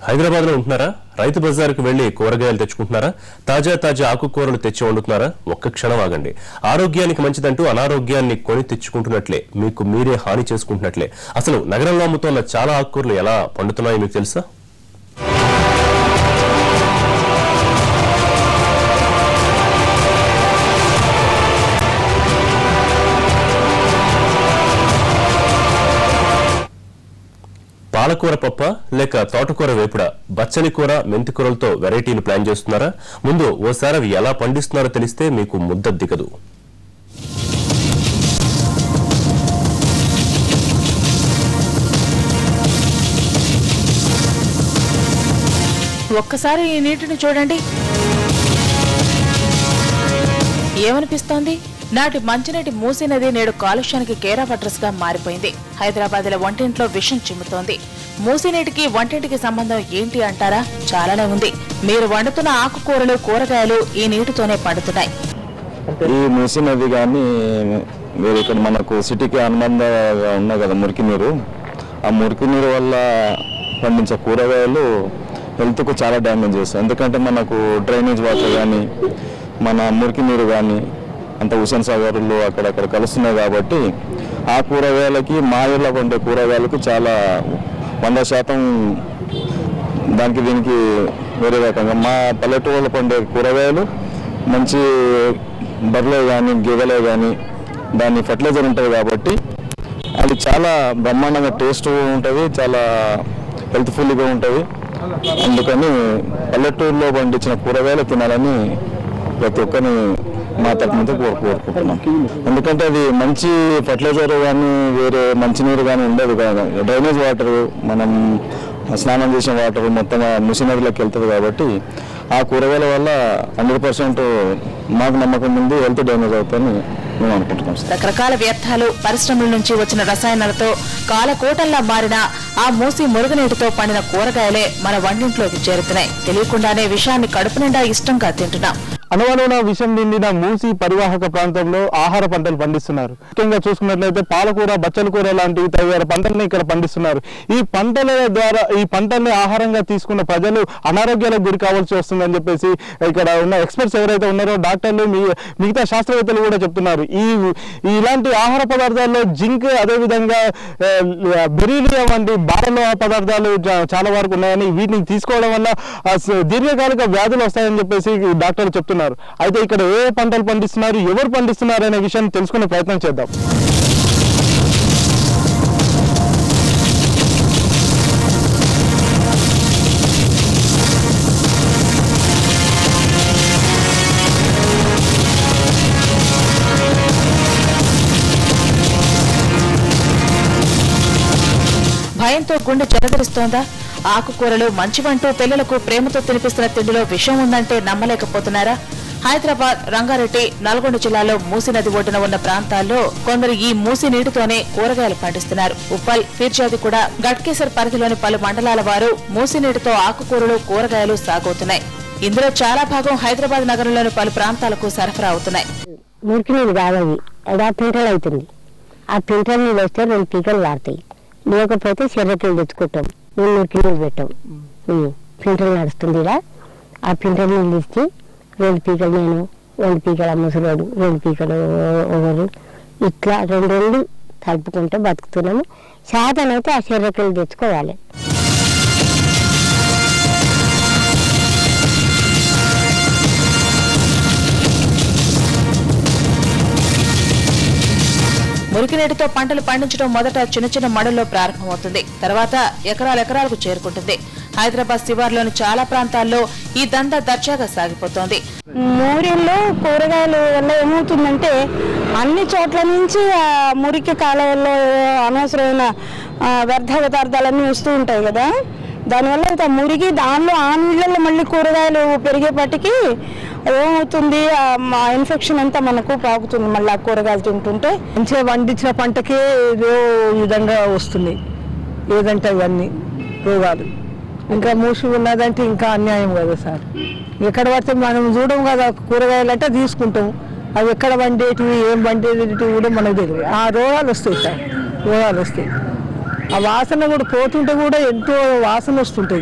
హైదరాబాద్ లో ఉంటున్నారా రైతు బజార్కు వెళ్లి కూరగాయలు తెచ్చుకుంటున్నారా తాజా తాజా ఆకుకూరలు తెచ్చి వండుతున్నారా ఒక్క క్షణం ఆగండి ఆరోగ్యానికి మంచిదంటూ అనారోగ్యాన్ని కొని తెచ్చుకుంటున్నట్లే మీకు మీరే హాని చేసుకుంటున్నట్లే అసలు నగరంలో అమ్ముతున్న చాలా ఆకుకూరలు ఎలా పండుతున్నాయో మీకు తెలుసా పాలకూర పప్ప లేక తోటకూర వేపుడ బచ్చలి కూర మెంతి కూరలతో వెరైటీలు ప్లాన్ చేస్తున్నారా ముందు ఓసారి అవి ఎలా పండిస్తున్నారో తెలిస్తే మీకు ముద్ద దిగదు ఒక్కసారి ఈ నీటిని చూడండి ఏమనిపిస్తోంది నాటి మంచినీటి మూసీ నది నేడు కాలుష్యానికి కేరా పట్రస్ గా మారిపోయింది హైదరాబాద్ లో వంటింట్లో విషం చిమ్ముతోంది మూసీ నీటికి వంటింటికి సంబంధం ఏంటి అంటారా చాలానే ఉంది మీరు వండుతున్న ఆకుకూరలు కూరగాయలు ఈ నీటితోనే పండుతున్నాయి ఈ మూసీ నది కానీ మీరు ఇక్కడ మనకు సిటీకి అనుబంధంగా ఉన్నాయి కదా మురికి నీరు ఆ మురికి నీరు వల్ల పండించే కూరగాయలు హెల్త్కు చాలా డ్యామేజ్ చేస్తాయి ఎందుకంటే మనకు డ్రైనేజ్ వాటర్ కానీ మన మురికి నీరు కానీ అంత హుసేన్ సాగర్లు అక్కడక్కడ కలుస్తున్నాయి కాబట్టి ఆ కూరగాయలకి మా ఊర్లో పండే కూరగాయలకు చాలా వంద శాతం దానికి దీనికి వేరే రకంగా మా పల్లెటూరులో పండే కూరగాయలు మంచి బర్రెలే కానీ గేదెలే కానీ దాని ఫర్టిలైజర్ ఉంటుంది కాబట్టి అది చాలా బ్రహ్మాండంగా టేస్ట్ ఉంటుంది చాలా హెల్త్ఫుల్గా ఉంటుంది అందుకని పల్లెటూరులో పండించిన కూరగాయలు తినాలని ప్రతి ఒక్కరిని మా తరపు నుంచి కోరు- కోరుకుంటున్నాం ఎందుకంటే అది మంచి ఫర్టిలైజర్ కానీ వేరే మంచినీరు కానీ ఉండదు కదా డ్రైనేజ్ వాటర్ మనం స్నానం చేసిన వాటర్ మొత్తం ఆ ముసినదిలోకి వెళ్తుంది కాబట్టి ఆ కూరగాయల వల్ల హండ్రెడ్ పర్సెంట్ మాకు నమ్మకం ఉంది హెల్త్ డ్యామేజ్ అవుతుందని మేము అనుకుంటున్నాం సార్ రకరకాల వ్యర్థాలు పరిశ్రమల నుంచి వచ్చిన రసాయనాలతో కాలకూటంలా మారిన ఆ మూసి మురుగునీటితో పండిన కూరగాయలే మన వంటింట్లోకి చేరుతున్నాయి తెలియకుండానే విషాన్ని కడుపు నిండా ఇష్టంగా తింటున్నాం అనువనున విషం నిండిన మూసి పరివాహక ప్రాంతంలో ఆహార పంటలు పండిస్తున్నారు ముఖ్యంగా చూసుకున్నట్లయితే పాలకూర బచ్చల కూర లాంటి తదితర పంటల్ని ఇక్కడ పండిస్తున్నారు ఈ పంటల ద్వారా ఈ పంటల్ని ఆహారంగా తీసుకున్న ప్రజలు అనారోగ్యాలకు గురి కావాల్సి వస్తుందని చెప్పేసి ఇక్కడ ఉన్న ఎక్స్పర్ట్స్ ఎవరైతే ఉన్నారో డాక్టర్లు మీ- మిగతా శాస్త్రవేత్తలు కూడా చెప్తున్నారు ఈ ఈ ఇలాంటి ఆహార పదార్థాల్లో జింక్ అదేవిధంగా ఆ, బెరీలియం వంటి బాలలోహ పదార్థాలు చా- చాలా వరకు ఉన్నాయని వీటిని తీసుకోవడం వల్ల ఆ, స- దీర్ఘకాలిక వ్యాధులు వస్తాయని చెప్పేసి డాక్టర్లు చెప్తున్నారు అయితే ఇక్కడ ఏ ఏ పంటలు పండిస్తున్నారు ఎవరు పండిస్తున్నారు అనే విషయాన్ని తెలుసుకునే ప్రయత్నం చేద్దాం భయంతో గుండె చెలదరిస్తోందా ఆకుకూరలు మంచివంటూ పిల్లలకు ప్రేమతో తినిపిస్తున్న తిండిలో విషం ఉందంటే నమ్మలేకపోతున్నారా హైదరాబాద్ రంగారెడ్డి నల్గొండ జిల్లాలో మూసీ నది ఒడ్డున ఉన్న ప్రాంతాల్లో కొందరు ఈ మూసీ నీటితోనే కూరగాయలు పండిస్తున్నారు ఉప్పల్ ఫిర్జాది కూడా గట్కేసర్ పరిధిలోని పలు మండలాల వారు మూసీ నీటితో ఆకుకూరలు కూరగాయలు సాగవుతున్నాయి ఇందులో చాలా భాగం హైదరాబాద్ నగరంలోని పలు ప్రాంతాలకు సరఫరా అవుతున్నాయి మురికి నీళ్ళు కాదవి అది ఆ పింటలు అవుతుంది ఆ పింటల నీళ్ళు వస్తే రెండు పీకలు వాడతాయి లేకపోతే చెర్రకిళ్ళు తెచ్చుకుంటాం మేము మురికి నీళ్ళు పెట్టాం పింటలు నడుస్తుంది ఇలా ఆ పింటల నీళ్ళు ఇచ్చి రెండు పీకలు నేను రెండు పీకల ముసలోడు రెండు పీకలు ఒకరు ఇట్లా రెండు రెండు కలుపుకుంటే బతుకుతున్నాము శాతనైతే ఆ చెర్రకిళ్ళు తెచ్చుకోవాలి మురికి నీటితో పంటలు పండించడం మొదట చిన్న చిన్న మడుల్లో ప్రారంభమవుతుంది తర్వాత ఎకరాల ఎకరాలకు చేరుకుంటుంది హైదరాబాద్ శివార్లోని చాలా ప్రాంతాల్లో ఈ దందా దర్జాగా సాగిపోతోంది మోరీల్లో కూరగాయలు వల్ల ఏమవుతుందంటే అన్ని చోట్ల నుంచి ఆ మురికి కాలువల్లో అనవసరమైన ఆ, వ్యర్థ పదార్థాలన్నీ వస్తూ ఉంటాయి కదా దానివల్ల ఇంత మురిగి దానిలో ఆ నీళ్ళల్లో మళ్ళీ కూరగాయలు పెరిగేపటికి ఏమవుతుంది ఆ ఇన్ఫెక్షన్ అంతా మనకు పాకుతుంది మళ్ళీ ఆ కూరగాయలు తింటుంటే మంచిగా పండించిన పంటకే ఏదో విధంగా వస్తున్నాయి ఏదంటే అవన్నీ రోగాలు ఇంకా మూసి ఉన్నదంటే ఇంకా అన్యాయం కదా సార్ ఎక్కడ పడితే మనం చూడం కదా కూరగాయలు అంటే తీసుకుంటాం అవి ఎక్కడ వండేటివి ఏం వండేటివి కూడా మనకు తెలియదు ఆ రోగాలు వస్తాయి సార్ రోగాలు వస్తాయి ఆ వాసన కూడా పోతుంటే కూడా ఎంతో వాసన వస్తుంటుంది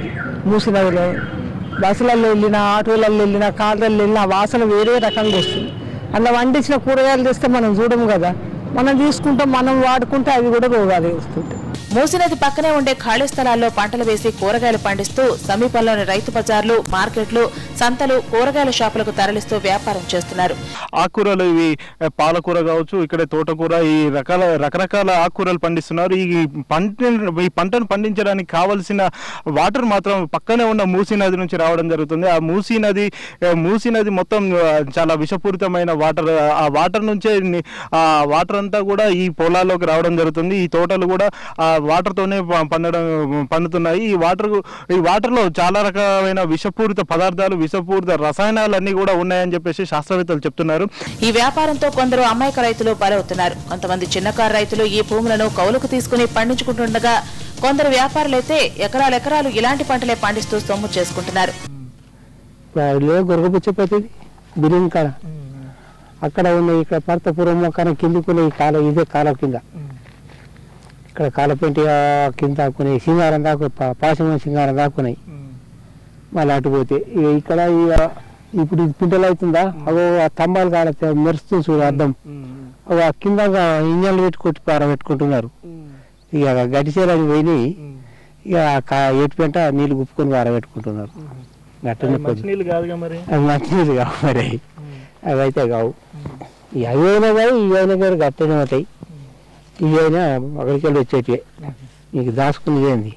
మూసి నదిలో బస్సులలో వెళ్ళినా ఆటోలలో వెళ్ళినా కార్లలో వెళ్ళినా ఆ వాసన వేరే రకంగా వస్తుంది అలా వండించిన కూరగాయలు తెస్తే మనం చూడము కదా మనం తీసుకుంటాం మనం వాడుకుంటే అవి కూడా రోగాలు వస్తుంటాయి మూసినది పక్కనే ఉండే ఖాళీ స్థలాల్లో పంటలు వేసి కూరగాయలు పండిస్తూ సమీపంలోని రైతు బజార్లు మార్కెట్లు సంతలు కూరగాయల షాపులకు తరలిస్తూ వ్యాపారం చేస్తున్నారు ఆకుకూరలు ఇవి ఆ, పాలకూర కావచ్చు ఇక్కడ తోటకూర ఈ రకాల రకరకాల ఆకుకూరలు పండిస్తున్నారు ఈ పంట ఈ పంటను పండించడానికి కావలసిన వాటర్ మాత్రం పక్కనే ఉన్న మూసీ నది నుంచి రావడం జరుగుతుంది ఆ మూసీ నది ఆ, మూసీ నది మొత్తం ఆ, చాలా విషపూరితమైన వాటర్ ఆ వాటర్ నుంచే ని- ఆ వాటర్ అంతా కూడా ఈ పొలాల్లోకి రావడం జరుగుతుంది ఈ తోటలు కూడా ఆ వాటర్తోనే ప- పండడం పండుతున్నాయి ఈ వాటర్ ఈ వాటర్లో చాలా రకమైన విషపూరిత పదార్థాలు విషపూరిత రసాయనాలు అన్నీ కూడా ఉన్నాయని చెప్పేసి శాస్త్రవేత్తలు చెప్తున్నారు ఈ వ్యాపారంతో కొందరు అమాయక రైతులు బలవుతున్నారు కొంతమంది చిన్నకారు రైతులు ఈ భూములను కౌలుకు తీసుకుని పండించుకుంటుండగా కొందరు వ్యాపారులైతే ఎకరాలెకరాలు ఇలాంటి పంటలే పండిస్తూ సొమ్ము చేసుకుంటున్నారు లే గొరగపుచ్చిపోతుంది బిల్డింగ్ కాడ అక్కడ ఉన్న ఇక్కడ పర్తపురం మొక్కన కిందికున్న ఈ కాలం ఇదే కాలం కింద ఇక్కడ కాలపెంటి ఆ కింద దాక్కున్నాయి సింగారం దాకు పాశమ సింగారం దాక్కున్నాయి మళ్ళీ అటు పోతే ఇక ఇక్కడ ఇక ఇప్పుడు ఇది పింటలు అవుతుందా అగో ఆ స్తంభాలు కాడ తె- మెరుస్తుంది చూడు అద్దం అగో ఆ కింద ఇంజన్లు పెట్టుకొచ్చి పారబెట్టుకుంటున్నారు ఇక గడిచేరాని పోయినాయి ఇక ఆ కా- ఏటి పెంట నీళ్ళు గుప్పుకొని పారబెట్టుకుంటున్నారు గట్టనే కొద్ది నీళ్ళు కాదుగా మరి అవి మంచినీళ్ళు కావు మరి అవి అయితే కావు ఈ అవి అయినా కానీ ఇవి అయినా కానీ గట్టనే ఉంటాయి ఇవి అయినా అక్కడికి వెళ్ళి వచ్చేటివే నీకు దాచుకునేది ఏంది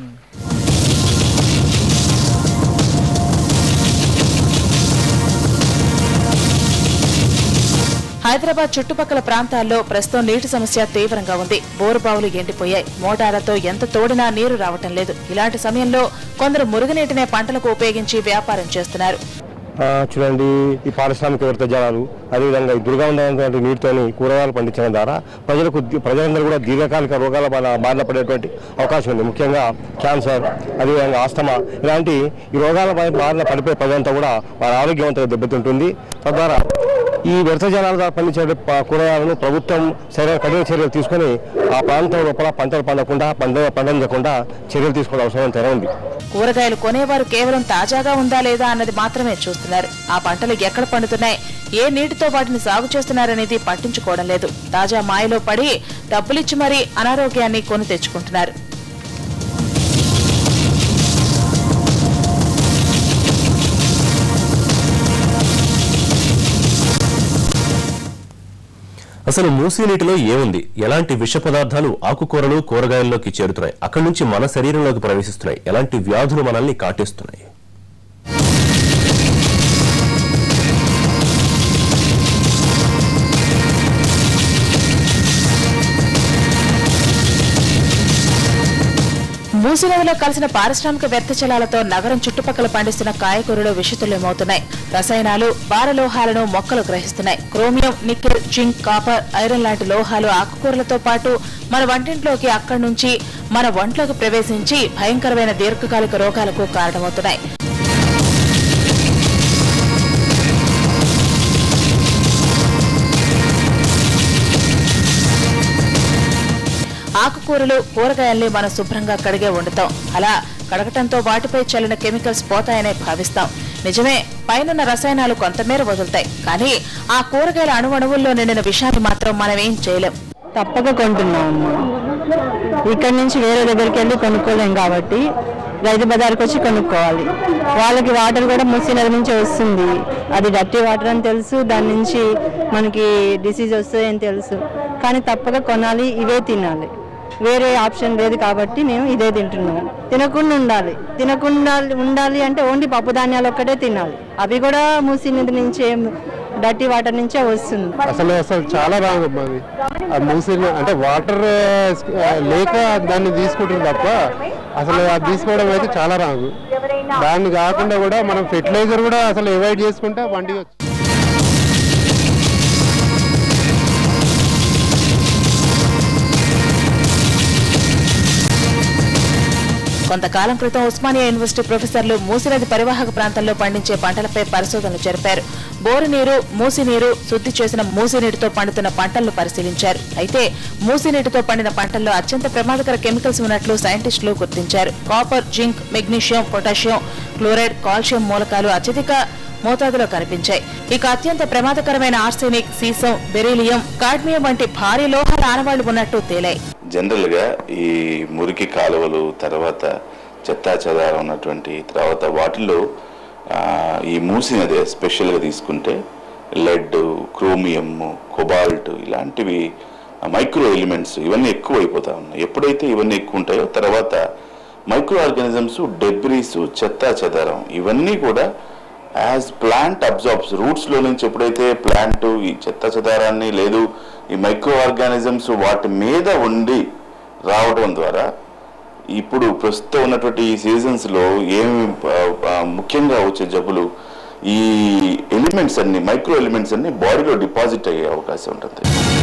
హైదరాబాద్ చుట్టుపక్కల ప్రాంతాల్లో ప్రస్తుతం నీటి సమస్య తీవ్రంగా ఉంది బోరుబావులు ఎండిపోయాయి మోటార్లతో ఎంత తోడినా నీరు రావటం లేదు ఇలాంటి సమయంలో కొందరు మురుగునీటినే పంటలకు ఉపయోగించి వ్యాపారం చేస్తున్నారు ఆ, చూడండి ఈ పారిశ్రామిక వ్యర్థ జలాలు అదేవిధంగా ఈ దుర్గంధమైనటువంటి నీటితోని కూరగాయలు పండించడం ద్వారా ప్రజలకు ది- ప్రజలందరూ కూడా దీర్ఘకాలిక రోగాల బారిన బారిన పడేటువంటి అవకాశం ఉంది ముఖ్యంగా క్యాన్సర్ అదేవిధంగా ఆస్తమా ఇలాంటి ఈ రోగాల బారి- బారిన పడిపోయే ప్రజలంతా కూడా వారి ఆరోగ్యవంతంగా దెబ్బతింటుంది తద్వారా ఈ వ్యర్థ జలాల ద్వారా పండించే ప- కూరగాయలను ప్రభుత్వం సరైన కఠిన చర్యలు తీసుకొని ఆ ప్రాంతం లోపల పంటలు పండకుండా పంట పండించకుండా చర్యలు తీసుకోవడం అవసరం ఎంతైనా ఉంది కూరగాయలు కొనేవారు కేవలం తాజాగా ఉందా లేదా అన్నది మాత్రమే చూస్తున్నారు ఆ పంటలు ఎక్కడ పండుతున్నాయి ఏ నీటితో వాటిని సాగు చేస్తున్నారనేది పట్టించుకోవడం లేదు తాజా మాయలో పడి డబ్బులిచ్చి మరీ అనారోగ్యాన్ని కొని తెచ్చుకుంటున్నారు అసలు మూసీ నీటిలో ఏముంది ఎలాంటి విష పదార్థాలు ఆకుకూరలు కూరగాయల్లోకి చేరుతున్నాయి అక్కడి నుంచి మన శరీరంలోకి ప్రవేశిస్తున్నాయి ఎలాంటి వ్యాధులు మనల్ని కాటేస్తున్నాయి మూసినదిలో కలిసిన పారిశ్రామిక వ్యర్థ జలాలతో నగరం చుట్టుపక్కల పండిస్తున్న కాయగూరలు విషతుల్యమవుతున్నాయి రసాయనాలు భారలోహాలను మొక్కలు గ్రహిస్తున్నాయి chromium nickel zinc copper iron లాంటి లోహాలు ఆకుకూరలతో పాటు మన వంటింట్లోకి అక్కడి నుంచి మన ఒంట్లోకి ప్రవేశించి భయంకరమైన దీర్ఘకాలిక రోగాలకు కారణమవుతున్నాయి ఆకుకూరలు కూరగాయల్ని మనం శుభ్రంగా కడిగే వండుతాం అలా కడగటంతో వాటిపై చల్లిన కెమికల్స్ పోతాయనే భావిస్తాం నిజమే పైనున్న రసాయనాలు కొంతమేర వదులుతాయి కానీ ఆ కూరగాయల అణువణువుల్లో నిండిన విషయాన్ని మాత్రం మనం ఏం చేయలేం తప్పక కొంటున్నాం అమ్మా ఇక్కడ నుంచి వేరే దగ్గరికి వెళ్ళి కొనుక్కోలేం కాబట్టి రైతు బజార్కి వచ్చి కొనుక్కోవాలి వాళ్ళకి వాటర్ కూడా మూసీ నది నుంచి వస్తుంది అది డర్టీ వాటర్ అని తెలుసు దాని నుంచి మనకి డిసీజ్ వస్తుంది అని తెలుసు కానీ తప్పక కొనాలి ఇవే తినాలి వేరే ఆప్షన్ లేదు కాబట్టి మేము ఇదే తింటున్నాం తినకుండా ఉండాలి తినకుండా ఉండాలి అంటే ఓన్లీ పప్పు ధాన్యాలు ఒక్కటే తినాలి అవి కూడా మూసీ నది నుంచే డర్టీ వాటర్ నుంచే వస్తుంది అసలు అసలు చాలా రాంగ్ అది ఆ మూసి అంటే వాటర్ లేక దాన్ని తీసుకుంటుంది తప్ప అసలు అది తీసుకోవడం అయితే చాలా రాంగ్ దాన్ని కాకుండా కూడా మనం ఫెర్టిలైజర్ కూడా అసలు అవాయిడ్ చేసుకుంటే పండుగ కొంతకాలం క్రితం ఉస్మానియా యూనివర్సిటీ ప్రొఫెసర్లు మూసినది పరివాహక ప్రాంతంలో పండించే పంటలపై పరిశోధనలు జరిపారు బోరు నీరు మూసి నీరు శుద్ధి చేసిన మూసి నీటితో పండుతున్న పంటలను పరిశీలించారు అయితే మూసి నీటితో పండిన పంటల్లో అత్యంత ప్రమాదకర కెమికల్స్ ఉన్నట్లు సైంటిస్టులు గుర్తించారు copper zinc magnesium potassium chloride calcium మూలకాలు అత్యధిక మోతాదులో కనిపించాయి ఇక అత్యంత ప్రమాదకరమైన ఆర్సెనిక్ సీసం బెరీలియం కాడ్మియం వంటి భారీ లోహాల ఆనవాళ్లు ఉన్నట్టు తేలాయి జనరల్గా ఈ మురికి కాలువలు తర్వాత చెత్తా చెదారం ఉన్నటువంటి తర్వాత వాటిల్లో ఆ, ఈ మూసి నది స్పెషల్గా తీసుకుంటే లెడ్ క్రోమియం కొబాల్ట్ ఇలాంటివి మైక్రో ఎలిమెంట్స్ ఇవన్నీ ఎక్కువ అయిపోతా ఉన్నాయి ఎప్పుడైతే ఇవన్నీ ఎక్కువ ఉంటాయో తర్వాత మైక్రో ఆర్గానిజమ్స్ డెబ్రీస్ చెత్తా చెదారం ఇవన్నీ కూడా యాజ్ ప్లాంట్ అబ్జార్బ్స్ రూట్స్లో నుంచి ఎప్పుడైతే ప్లాంట్ ఈ చెత్త చెదారాన్ని లేదు ఈ మైక్రో ఆర్గానిజమ్స్ వాటి మీద ఉండి రావడం ద్వారా ఇప్పుడు ప్రస్తుతం ఉన్నటువంటి ఈ సీజన్స్లో ఏమి ఆ, ఆ, ముఖ్యంగా వచ్చే జబ్బులు ఈ ఎలిమెంట్స్ అన్ని మైక్రో ఎలిమెంట్స్ అన్ని బాడీలో డిపాజిట్ అయ్యే అవకాశం ఉంటుంది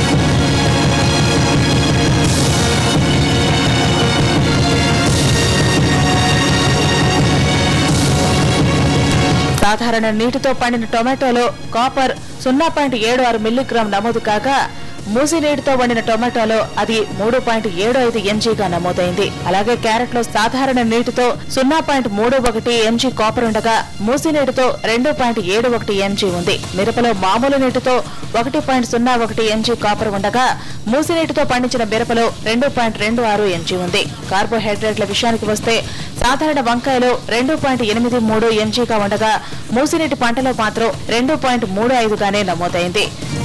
సాధారణ నీటితో పండిన టొమాటోలో కాపర్ సున్నా పాయింట్ ఏడు ఆరు మిల్లీగ్రామ్ నమోదు కాగా మూసి నీటితో వండిన టొమాటోలో అది మూడు పాయింట్ ఏడు ఐదు ఎంజీగా నమోదైంది అలాగే క్యారెట్ లో సాధారణ నీటితో సున్నా పాయింట్ మూడు ఒకటి ఎంజీ కాపర్ ఉండగా మూసి నీటితో రెండు పాయింట్ ఏడు ఒకటి ఎంజీ ఉంది మిరపలో మామూలు నీటితో ఒకటి పాయింట్ సున్నా ఒకటి ఎంజీ కాపర్ ఉండగా మూసి నీటితో పండించిన మిరపలో రెండు పాయింట్ రెండు ఆరు ఎంజీ ఉంది కార్బోహైడ్రేట్ల విషయానికి వస్తే సాధారణ వంకాయలో రెండు పాయింట్ ఎనిమిది మూడు ఎంజీగా ఉండగా మూసినీటి పంటలో మాత్రం రెండు పాయింట్ మూడు ఐదుగానే నమోదైంది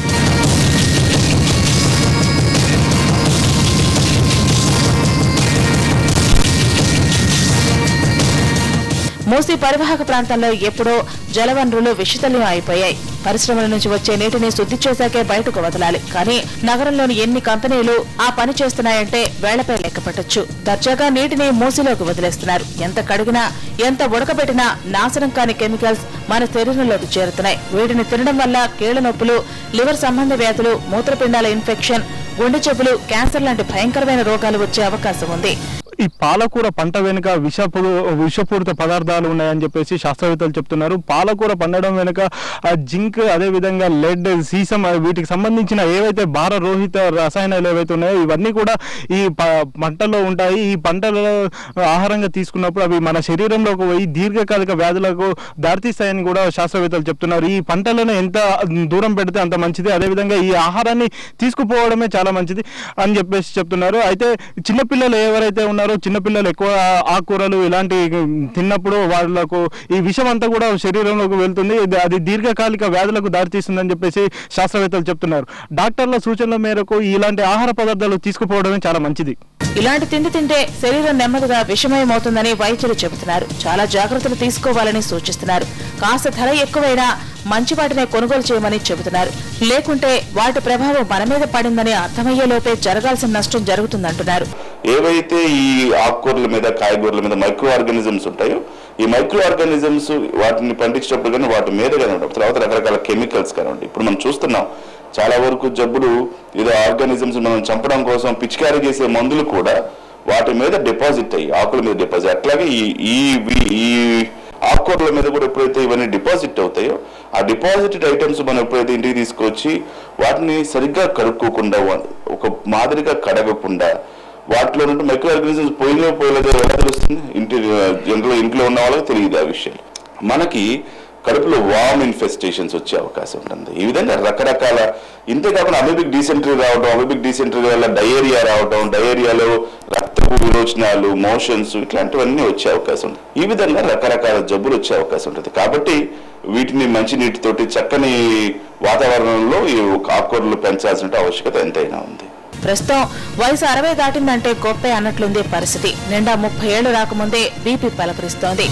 మూసీ పరివాహక ప్రాంతంలో ఎప్పుడో జలవనరులు విషతుల్యం అయిపోయాయి పరిశ్రమల నుంచి వచ్చే నీటిని శుద్ధి చేశాకే బయటకు వదలాలి కానీ నగరంలోని ఎన్ని కంపెనీలు ఆ పని చేస్తున్నాయంటే వేళ్లపై లెక్క పెట్టొచ్చు దర్జాగా నీటిని మూసిలోకి వదిలేస్తున్నారు ఎంత కడిగినా ఎంత ఉడకబెట్టినా నాశనం కాని కెమికల్స్ మన శరీరంలోకి చేరుతున్నాయి వీటిని తినడం వల్ల కీళ్ల నొప్పులు లివర్ సంబంధ వ్యాధులు మూత్రపిండాల ఇన్ఫెక్షన్ గుండె జబ్బులు క్యాన్సర్ లాంటి భయంకరమైన రోగాలు వచ్చే అవకాశం ఉంది ఈ పాలకూర పంట వెనుక విషపు విషపూరిత పదార్థాలు ఉన్నాయని చెప్పేసి శాస్త్రవేత్తలు చెప్తున్నారు పాలకూర పండడం వెనుక ఆ జింక్ అదేవిధంగా లెడ్ సీసం ఆ వీటికి సంబంధించిన ఏవైతే భారరోహిత రసాయనాలు ఏవైతే ఉన్నాయో ఇవన్నీ కూడా ఈ ప- పంటలో ఉంటాయి ఈ పంటలలో ఆహారంగా తీసుకున్నప్పుడు అవి మన శరీరంలోకి పోయి దీర్ఘకాలిక వ్యాధులకు దారితీస్తాయని కూడా శాస్త్రవేత్తలు చెప్తున్నారు ఈ పంటలను ఎంత దూరం పెడితే అంత మంచిది అదేవిధంగా ఈ ఆహారాన్ని తీసుకుపోవడమే చాలా మంచిది అని చెప్పేసి చెప్తున్నారు అయితే చిన్నపిల్లలు ఎవరైతే ఉన్నారో చిన్నపిల్లలు ఎక్కువ ఆకుకూరలు ఇలాంటి తిన్నప్పుడు వాళ్ళకు ఈ విషం అంతా కూడా శరీరంలోకి వెళ్తుంది ఇది- అది దీర్ఘకాలిక వ్యాధులకు దారితీస్తుందని చెప్పేసి శాస్త్రవేత్తలు చెప్తున్నారు డాక్టర్ల సూచనల మేరకు ఇలాంటి ఆహార పదార్థాలు తీసుకుపోవడమే చాలా మంచిది ఇలాంటి తిండి తింటే శరీరం నెమ్మదిగా విషమయమవుతుందని వైద్యులు చెబుతున్నారు చాలా జాగ్రత్తలు తీసుకోవాలని సూచిస్తున్నారు కాస్త ధర ఎక్కువైనా మంచి వాటినే కొనుగోలు చేయమని చెబుతున్నారు లేకుంటే వాటి ప్రభావం మన మీద పడిందని అర్థమయ్యే లోపే జరగాల్సిన నష్టం జరుగుతుందంటున్నారు ఏవైతే ఈ ఆకుకూరల మీద కాయగూరల మీద మైక్రో ఆర్గానిజమ్స్ ఉంటాయో ఈ మైక్రో ఆర్గానిజమ్స్ వాటిని పండించినప్పుడు కానీ వాటి మీద కానివ్వండి తర్వాత రకరకాల కెమికల్స్ కానివ్వండి ఇప్పుడు మనం చూస్తున్నాం చాలా వరకు జబ్బులు ఏదో ఆర్గానిజమ్స్ మనం చంపడం కోసం పిచికారీ చేసే మందులు కూడా వాటి మీద డిపాజిట్ అయ్యి ఆకుల మీద డిపాజిట్ అట్లాగే ఈ ఈ వి- ఈ ఆకుకూరల మీద కూడా ఎప్పుడైతే ఇవన్నీ డిపాజిట్ అవుతాయో ఆ డిపాజిటెడ్ ఐటమ్స్ మనం ఎప్పుడైతే ఇంటికి తీసుకొచ్చి వాటిని సరిగ్గా కడుక్కోకుండా వా- ఒక మాదిరిగా కడగకుండా వాటిలో నుండి మైక్రో ఆర్గానిజమ్స్ పోయినో పోయలేదో ఎలా తెలుస్తుంది ఇంటి జనరల్ ఇంట్లో ఉన్న వాళ్ళకి తెలియదు ఆ విషయాలు మనకి కడుపులో వామ్ ఇన్ఫెస్టేషన్స్ వచ్చే అవకాశం ఉంటుంది ఈ విధంగా రకరకాల ఇంతే కాకుండా అమేబిక్ డీసెంట్రీ రావడం అమేబిక్ డీసెంట్రీ వల్ల డయేరియా రావడం డయేరియాలో రక్తపు విరోచనాలు మోషన్స్ ఇట్లాంటివన్నీ వచ్చే అవకాశం ఉంది ఈ విధంగా రకరకాల జబ్బులు వచ్చే అవకాశం ఉంటుంది కాబట్టి వీటిని మంచి నీటితోటి చక్కని వాతావరణంలో ఈ ఆకుకూరలు పెంచాల్సిన ఆవశ్యకత ఎంతైనా ఉంది ప్రస్తుతం వయసు అరవై దాటిందంటే గొప్పే అన్నట్లుంది పరిస్థితి నిండా ముప్పై ఏళ్లు రాకముందే బీపీ పలకరిస్తోంది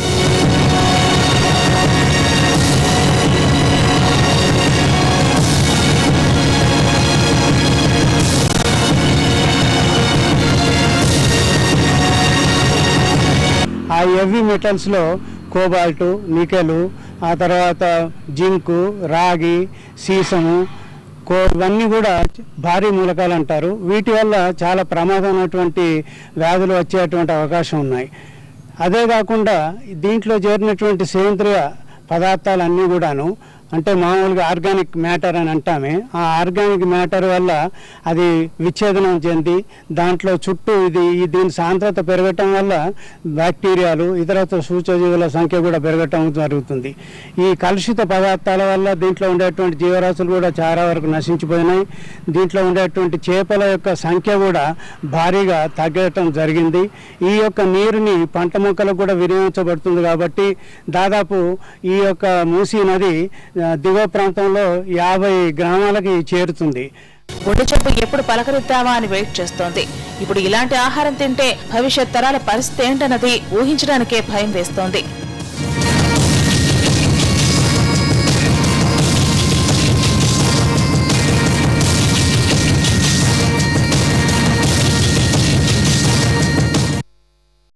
ఆ హెవీ మెటల్స్లో కోబాల్ట్ నికెలు ఆ తర్వాత జింకు రాగి సీసము కో ఇవన్నీ కూడా భారీ మూలకాలు అంటారు వీటి వల్ల చాలా ప్రమాదమైనటువంటి వ్యాధులు వచ్చేటువంటి అవకాశం ఉన్నాయి అదే కాకుండా దీంట్లో చేరినటువంటి సేంద్రియ పదార్థాలన్నీ కూడాను అంటే మామూలుగా ఆర్గానిక్ మ్యాటర్ అని అంటామే ఆ ఆర్గానిక్ మ్యాటర్ వల్ల అది విచ్ఛేదనం చెంది దాంట్లో చుట్టూ ఇది ఈ దీని సాంద్రత పెరగటం వల్ల బ్యాక్టీరియాలు ఇతరత్ర సూచజీవుల సంఖ్య కూడా పెరగటం జరుగుతుంది ఈ కలుషిత పదార్థాల వల్ల దీంట్లో ఉండేటువంటి జీవరాశులు కూడా చాలా వరకు నశించిపోయినాయి దీంట్లో ఉండేటువంటి చేపల యొక్క సంఖ్య కూడా భారీగా తగ్గటం జరిగింది ఈ యొక్క నీరుని పంట మొక్కలకు కూడా వినియోగించబడుతుంది కాబట్టి దాదాపు ఈ యొక్క మూసీ నది ఆ, దిగువ ప్రాంతంలో యాభై గ్రామాలకి చేరుతుంది గుండె జబ్బు ఎప్పుడు పలకరిద్దామా అని వెయిట్ చేస్తోంది ఇప్పుడు ఇలాంటి ఆహారం తింటే భవిష్యత్ తరాల పరిస్థితి ఏంటన్నది ఊహించడానికే భయం వేస్తోంది